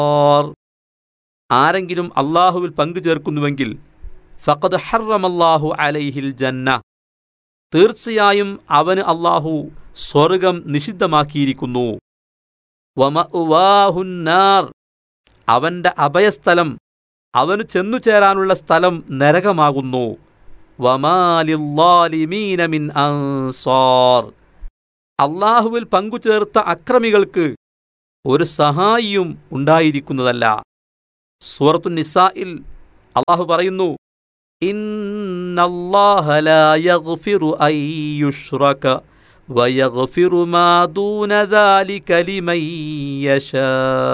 ആരെങ്കിലും അള്ളാഹുവിൽ പങ്കു ചേർക്കുന്നുവെങ്കിൽ ഫഖദ് ഹറമല്ലാഹു അലൈഹിൽ ജന്ന തീർച്ചയായും അവന് അള്ളാഹു സ്വർഗം നിഷിദ്ധമാക്കിയിരിക്കുന്നു വമഉവാഹുന്നാർ അവന്റെ അഭയസ്ഥലം അവന് ചെന്നു ചേരാനുള്ള സ്ഥലം നരകമാകുന്നു വമാലില്ലാലിമീന മിൻ അൻസാർ അള്ളാഹുവിൽ പങ്കുചേർത്ത അക്രമികൾക്ക് ഒരു സഹായിയും ഉണ്ടായിരിക്കുന്നതല്ല സൂറത്തു നിസായിൽ അള്ളാഹു പറയുന്നു ഇന്നല്ലാഹ ലാ യഗ്ഫിറു അൻ യുശ്റക വയഗ്ഫിറു മാ ദൂന ദാലിക ലിമൻ യശാ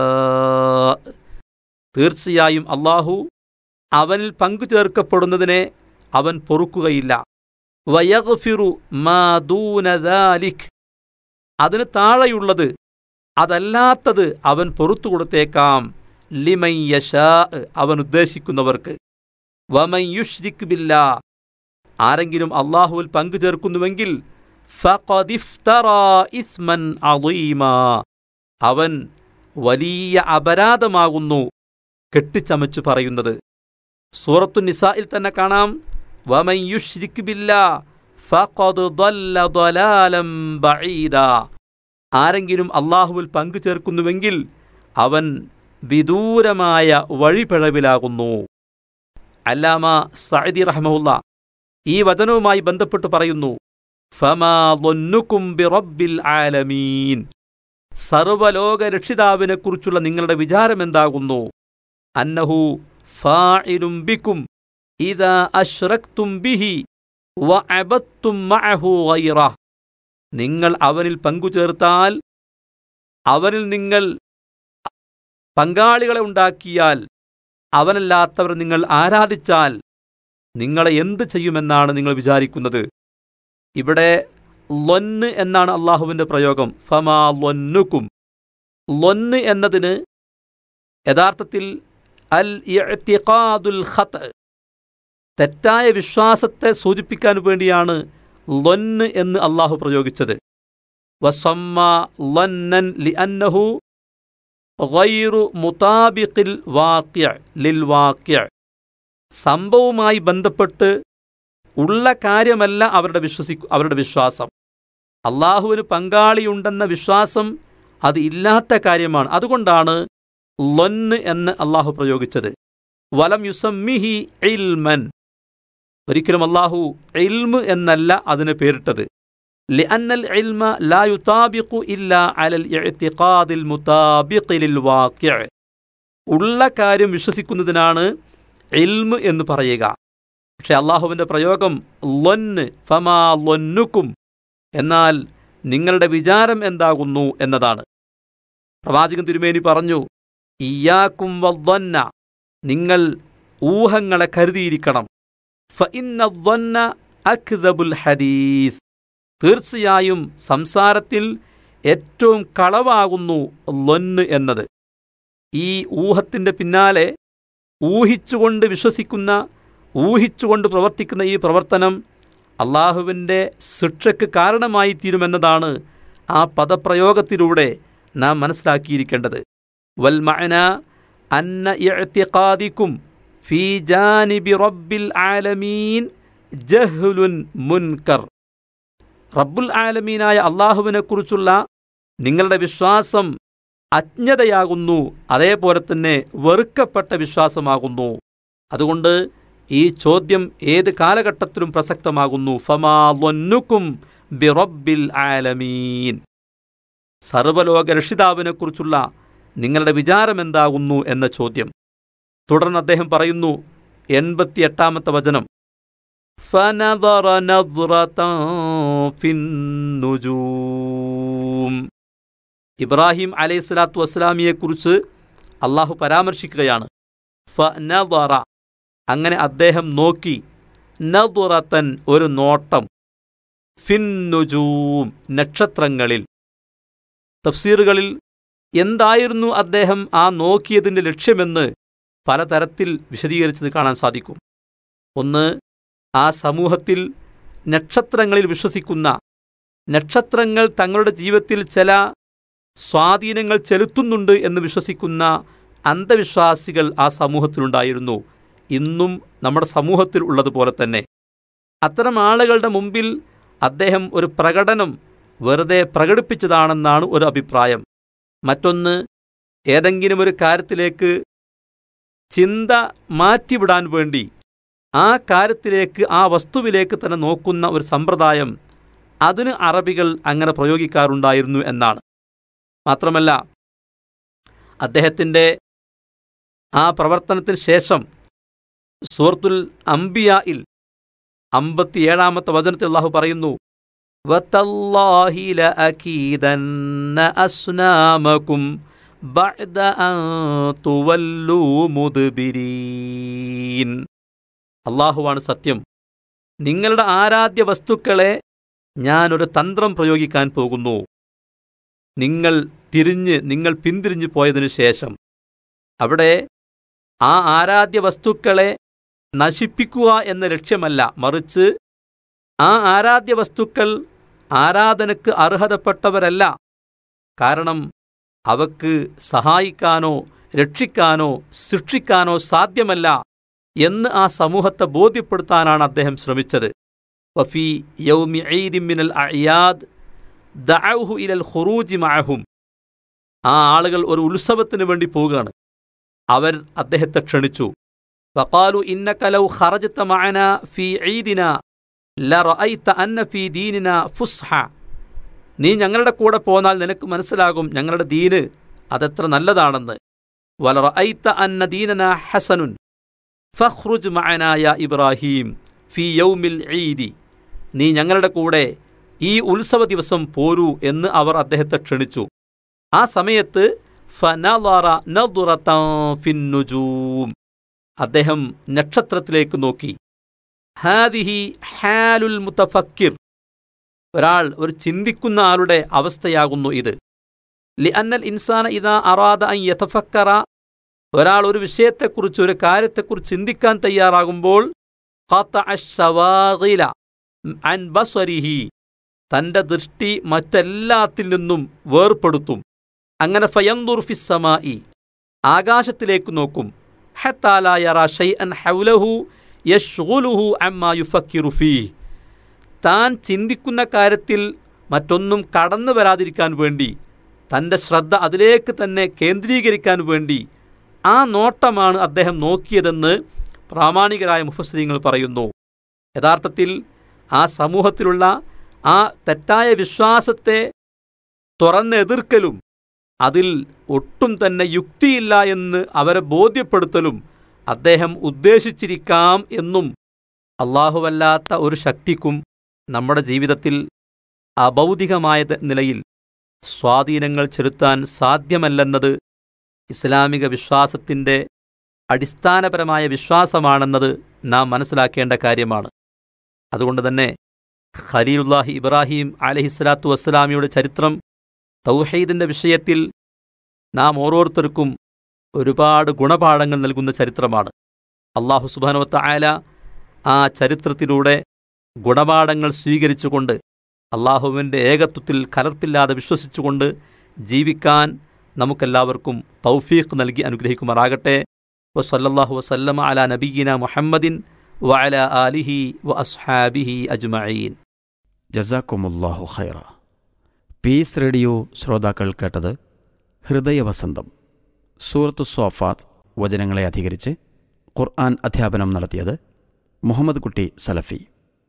തീർച്ചയായും അള്ളാഹു അവനിൽ പങ്കുചേർക്കപ്പെടുന്നതിനെ അവൻ പൊറുക്കുകയില്ല വയഗ്ഫിറു മാ ദൂന ദാലിക് അതിന് താഴെയുള്ളത് അതല്ലാത്തത് അവൻ പൊറത്തു കൊടുത്തേക്കാം ലിമൻ യശാ അവൻ ഉദ്ദേശിക്കുന്നവർക്ക് വമൻ യുഷ്രിക് ബില്ലാ ആരെങ്കിലും അള്ളാഹുവിൽ പങ്കു ചേർക്കുന്നുവെങ്കിൽ ഫഖദിഫ്തറാ ഇസ്മൻ അളീമാ അവൻ വലിയ അപരാധമാകുന്നു കെട്ടിച്ചമച്ചു പറയുന്നത് സൂറത്തു നിസായിൽ തന്നെ കാണാം വമൻ യുഷ്രിക് ബില്ലാ ഫഖദ് ضل ضلالا بعيدا ആരെങ്കിലും അള്ളാഹുവിൽ പങ്കു ചേർക്കുന്നുവെങ്കിൽ അവൻ വിദൂരമായ വഴിപിഴവിലാകുന്നു അല്ലാമ സഅദി റഹ്മുല്ല ഈ വചനവുമായി ബന്ധപ്പെട്ട് പറയുന്നു ഫമാ ظنكم ബിറബ്ബിൽ ആലമീൻ സർവലോക രക്ഷിതാവിനെക്കുറിച്ചുള്ള നിങ്ങളുടെ വിചാരമെന്താകുന്നു അന്നഹു ഫാഇലും ബിക്കും ഇദാ അശ്രക്തും ബിഹി വഅബത്തും മഅഹു ഗൈറ നിങ്ങൾ അവനിൽ പങ്കുചേർത്താൽ അവനിൽ നിങ്ങൾ പങ്കാളികളെ ഉണ്ടാക്കിയാൽ അവനല്ലാത്തവർ നിങ്ങൾ ആരാധിച്ചാൽ നിങ്ങളെ എന്ത് ചെയ്യുമെന്നാണ് നിങ്ങൾ വിചാരിക്കുന്നത് ഇവിടെ ലൊന്ന് എന്നാണ് അള്ളാഹുവിൻ്റെ പ്രയോഗം ഫമാ ലൊന്നുക്കും ലൊന്ന് എന്നതിന് യഥാർത്ഥത്തിൽ അൽ ഇഅ്തിഖാദുൽ ഖത്ത് തെറ്റായ വിശ്വാസത്തെ സൂചിപ്പിക്കാൻ വേണ്ടിയാണ് ലൊന്ന് എന്ന് അള്ളാഹു പ്രയോഗിച്ചത് വസമ്മ ലന്നൻ ലി അന്നഹു ഗൈറു മുതാബിഖിൽ വാക്യ ലിൽ വാക്യ സംഭവവുമായി ബന്ധപ്പെട്ട് ഉള്ള കാര്യമല്ല അവരുടെ വിശ്വസി അവരുടെ വിശ്വാസം അള്ളാഹുവിന് പങ്കാളിയുണ്ടെന്ന വിശ്വാസം അത് ഇല്ലാത്ത കാര്യമാണ് അതുകൊണ്ടാണ് ലൊന്ന് എന്ന് അള്ളാഹു പ്രയോഗിച്ചത് വലം യുസമ്മിഹി ഇൽമൻ ഒരിക്കലും അള്ളാഹു ഇൽമ് എന്നല്ല അതിന് പേരിട്ടത് لأن العلم لا يطابق إلا على الاعتقاد المطابق للواقع ഉള്ള കാര്യം വിശ്വസിക്കുന്നതിനാണ് ഇൽമ് എന്ന് പറയുക പക്ഷെ അള്ളാഹുവിൻ്റെ പ്രയോഗം ലൊന്ന് ഫമാ ലൊന്നുക്കും എന്നാൽ നിങ്ങളുടെ വിചാരം എന്താകുന്നു എന്നതാണ് പ്രവാചകൻ തിരുമേനി പറഞ്ഞു ഇയാക്കും വദ്വന്ന നിങ്ങൾ ഊഹങ്ങളെ കരുതിയിരിക്കണം ഫഇന്ന ദ്വന്ന അക്ദബുൽ ഹദീസ് തീർച്ചയായും സംസാരത്തിൽ ഏറ്റവും കളവാകുന്നു ലൊന്ന് എന്നത് ഈ ഊഹത്തിൻ്റെ പിന്നാലെ ഊഹിച്ചുകൊണ്ട് വിശ്വസിക്കുന്ന ഊഹിച്ചുകൊണ്ട് പ്രവർത്തിക്കുന്ന ഈ പ്രവർത്തനം അള്ളാഹുവിൻ്റെ ശിക്ഷയ്ക്ക് കാരണമായി തീരുമെന്നതാണ് ആ പദപ്രയോഗത്തിലൂടെ നാം മനസ്സിലാക്കിയിരിക്കേണ്ടത് വൽ മഅന അന്ന ഇഅ്തിഖാദിക്കും ഫീ ജാനിബി റബ്ബിൽ ആലമീൻ ജഹ്ലുൻ മുൻകർ റബ്ബുൽ ആലമീനായ അള്ളാഹുവിനെക്കുറിച്ചുള്ള നിങ്ങളുടെ വിശ്വാസം അജ്ഞതയാകുന്നു അതേപോലെ തന്നെ വെറുക്കപ്പെട്ട വിശ്വാസമാകുന്നു അതുകൊണ്ട് ഈ ചോദ്യം ഏത് കാലഘട്ടത്തിലും പ്രസക്തമാകുന്നു ഫമാ ലൊന്നുക്കും ബിറബ്ബിൽ ആലമീൻ സർവലോക രക്ഷിതാവിനെക്കുറിച്ചുള്ള നിങ്ങളുടെ വിചാരമെന്താകുന്നു എന്ന ചോദ്യം തുടർന്ന് അദ്ദേഹം പറയുന്നു എൺപത്തിയെട്ടാമത്തെ വചനം فنظر نظرة في النجوم ഇബ്രാഹിം അലൈഹി സ്വലാത്തു വസ്സലാമിയെക്കുറിച്ച് അള്ളാഹു പരാമർശിക്കുകയാണ് ഫനദറ അങ്ങനെ അദ്ദേഹം നോക്കി നദുറത്തൻ ഒരു നോട്ടം ഫിന്നുജൂം നക്ഷത്രങ്ങളിൽ തഫ്സീറുകളിൽ എന്തായിരുന്നു അദ്ദേഹം ആ നോക്കിയതിൻ്റെ ലക്ഷ്യമെന്ന് പലതരത്തിൽ വിശദീകരിച്ചത് കാണാൻ സാധിക്കും ഒന്ന് ആ സമൂഹത്തിൽ നക്ഷത്രങ്ങളിൽ വിശ്വസിക്കുന്ന നക്ഷത്രങ്ങൾ തങ്ങളുടെ ജീവിതത്തിൽ ചില സ്വാധീനങ്ങൾ ചെലുത്തുന്നുണ്ട് എന്ന് വിശ്വസിക്കുന്ന അന്ധവിശ്വാസികൾ ആ സമൂഹത്തിലുണ്ടായിരുന്നു ഇന്നും നമ്മുടെ സമൂഹത്തിൽ ഉള്ളതുപോലെ തന്നെ അത്തരം ആളുകളുടെ മുമ്പിൽ അദ്ദേഹം ഒരു പ്രകടനം വെറുതെ പ്രകടിപ്പിച്ചതാണെന്നാണ് ഒരു അഭിപ്രായം മറ്റൊന്ന് ഏതെങ്കിലും ഒരു കാര്യത്തിലേക്ക് ചിന്ത മാറ്റിവിടാൻ വേണ്ടി ആ കാര്യത്തിലേക്ക് ആ വസ്തുവിലേക്ക് തന്നെ നോക്കുന്ന ഒരു സമ്പ്രദായം അതിന് അറബികൾ അങ്ങനെ പ്രയോഗിക്കാറുണ്ടായിരുന്നു എന്നാണ് മാത്രമല്ല അദ്ദേഹത്തിൻ്റെ ആ പ്രവർത്തനത്തിന് ശേഷം സൂറത്തുൽ അംബിയയിൽ അമ്പത്തിയേഴാമത്തെ വചനത്തിൽ അള്ളാഹു പറയുന്നു വതല്ലാഹി ലഅകീദന്ന അസ്നാമകും ബഅദ അൻ തുവല്ലൂ മുദ്ബിരീൻ അള്ളാഹുവാണ് സത്യം നിങ്ങളുടെ ആരാധ്യ വസ്തുക്കളെ ഞാനൊരു തന്ത്രം പ്രയോഗിക്കാൻ പോകുന്നു നിങ്ങൾ തിരിഞ്ഞ് നിങ്ങൾ പിന്തിരിഞ്ഞു പോയതിനു ശേഷം അവിടെ ആ ആരാധ്യ വസ്തുക്കളെ നശിപ്പിക്കുക എന്ന ലക്ഷ്യമല്ല മറിച്ച് ആ ആരാധ്യ വസ്തുക്കൾ ആരാധനക്ക് അർഹതപ്പെട്ടവരല്ല കാരണം അവക്ക് സഹായിക്കാനോ രക്ഷിക്കാനോ ശിക്ഷിക്കാനോ സാധ്യമല്ല എന്ന് ആ സമൂഹത്തെ ബോധ്യപ്പെടുത്താനാണ് അദ്ദേഹം ശ്രമിച്ചത് വഫി യൗമി ഈദി മിനൽ അയാദ് ദഅഹു ഇലൽ ഖുറൂജി മഅഹും ആ ആളുകൾ ഒരു ഉത്സവത്തിന് വേണ്ടി പോവുകയാണ് അവർ അദ്ദേഹത്തെ ക്ഷണിച്ചു വഖാലു ഇന്നക ലൗ ഖറജത മഅന ഫീ ഈദിന ലറഅയ്ത അന്ന ഫീ ദീനിന ഫുസ്ഹ നീ ഞങ്ങളുടെ കൂടെ പോന്നാൽ നിനക്ക് മനസ്സിലാകും ഞങ്ങളുടെ ദീന് അതെത്ര നല്ലതാണെന്ന് വലറഅയ്ത അന്ന ദീനന ഹസനുൻ ഫഖ്റുജ് മഅന യാ ഇബ്രാഹിം ഫി യൗമിൽ ഈദി നീ ഞങ്ങളുടെ കൂടെ ഈ ഉത്സവ ദിവസം പോരൂ എന്ന് അവർ അദ്ദേഹത്തെ ക്ഷണിച്ചു ആ സമയത്ത് ഫനളറ നദുറതൻ ഫിന്നുജൂം അദ്ദേഹം നക്ഷത്രത്തിലേക്ക് നോക്കി ഹാദിഹി ഹാലുൽ മുത്തഫക്കിർ ഒരാൾ ഒരു ചിന്തിക്കുന്ന ആളുടെ അവസ്ഥയാകുന്നു ഇത് ലി അന്നൽ ഇൻസാന ഇതാ അറാദ അൻ യതഫക്കറ ഒരാൾ ഒരു വിഷയത്തെക്കുറിച്ച് ഒരു കാര്യത്തെക്കുറിച്ച് ചിന്തിക്കാൻ തയ്യാറാകുമ്പോൾ ഖതഅ ശവാഗില അൻ ബസ്വരിഹി തന്റെ ദൃഷ്ടി മറ്റെല്ലാത്തിൽ നിന്നും വേർപ്പെടുത്തും അങ്ങനെ ഫയന്ദുർ ഫിസ്സമായി ആകാശത്തിലേക്ക് നോക്കും ഹത്താല യറ ഷൈഅൻ ഹൗലഹു യഷ്ഗുലുഹു അമ്മാ യുഫക്കിറു ഫീഹ് താൻ ചിന്തിക്കുന്ന കാര്യത്തിൽ മറ്റൊന്നും കടന്നു വരാതിരിക്കാൻ വേണ്ടി തൻ്റെ ശ്രദ്ധ അതിലേക്ക് തന്നെ കേന്ദ്രീകരിക്കാൻ വേണ്ടി ആ നോട്ടമാണ് അദ്ദേഹം നോക്കിയതെന്ന് പ്രാമാണികരായ മുഫസ്ലിങ്ങൾ പറയുന്നു യഥാർത്ഥത്തിൽ ആ സമൂഹത്തിലുള്ള ആ തെറ്റായ വിശ്വാസത്തെ തുറന്നെതിർക്കലും അതിൽ ഒട്ടും തന്നെ യുക്തിയില്ല എന്ന് അവരെ ബോധ്യപ്പെടുത്തലും അദ്ദേഹം ഉദ്ദേശിച്ചിരിക്കാം എന്നും അള്ളാഹുവല്ലാത്ത ഒരു ശക്തിക്കും നമ്മുടെ ജീവിതത്തിൽ അഭൗതികമായ നിലയിൽ സ്വാധീനങ്ങൾ ചെലുത്താൻ സാധ്യമല്ലെന്നത് ഇസ്ലാമിക വിശ്വാസത്തിൻ്റെ അടിസ്ഥാനപരമായ വിശ്വാസമാണെന്നത് നാം മനസ്സിലാക്കേണ്ട കാര്യമാണ് അതുകൊണ്ട് തന്നെ ഖലീലുല്ലാഹി ഇബ്രാഹിം അലഹിസ്ലാത്തു വസ്സലാമിയുടെ ചരിത്രം തൗഹീദിൻ്റെ വിഷയത്തിൽ നാം ഓരോരുത്തർക്കും ഒരുപാട് ഗുണപാഠങ്ങൾ നൽകുന്ന ചരിത്രമാണ് അള്ളാഹു സുബാനുവത്ത ആയ ആ ചരിത്രത്തിലൂടെ ഗുണപാഠങ്ങൾ സ്വീകരിച്ചുകൊണ്ട് അള്ളാഹുവിൻ്റെ ഏകത്വത്തിൽ കലർപ്പില്ലാതെ വിശ്വസിച്ചുകൊണ്ട് ജീവിക്കാൻ നമുക്കെല്ലാവർക്കും തൗഫീഖ് നൽകി അനുഗ്രഹിക്കുമാറാകട്ടെ വസല്ലാഹു വസല്ലമ അല നബീന മുഹമ്മദിൻ വഅല ആലിഹി വ അസ്ഹാബിഹി അജ്മഈൻ ജസാക്കുമുല്ലാഹു ഖൈറ പീസ് റേഡിയോ ശ്രോതാക്കൾ കേട്ടത് ഹൃദയവസന്തം സൂറത്തു സോഫാത്ത് വചനങ്ങളെ അധികരിച്ച് ഖുർആൻ അധ്യാപനം നടത്തിയത് മുഹമ്മദ് കുട്ടി സലഫി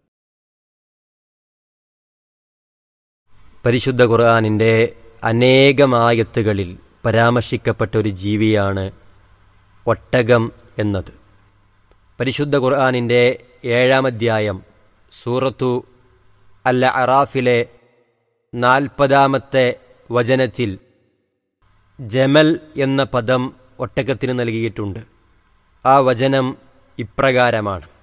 പരിശുദ്ധ ഖുർആാനിൻ്റെ അനേകമായത്തുകളിൽ പരാമർശിക്കപ്പെട്ട ഒരു ജീവിയാണ് ഒട്ടകം എന്നത് പരിശുദ്ധ ഖുർആാനിൻ്റെ ഏഴാം അധ്യായം സൂറത്തു അല്ല അറാഫിലെ നാൽപ്പതാമത്തെ വചനത്തിൽ ജമൽ എന്ന പദം ഒട്ടകത്തിന് നൽകിയിട്ടുണ്ട് ആ വചനം ഇപ്രകാരമാണ്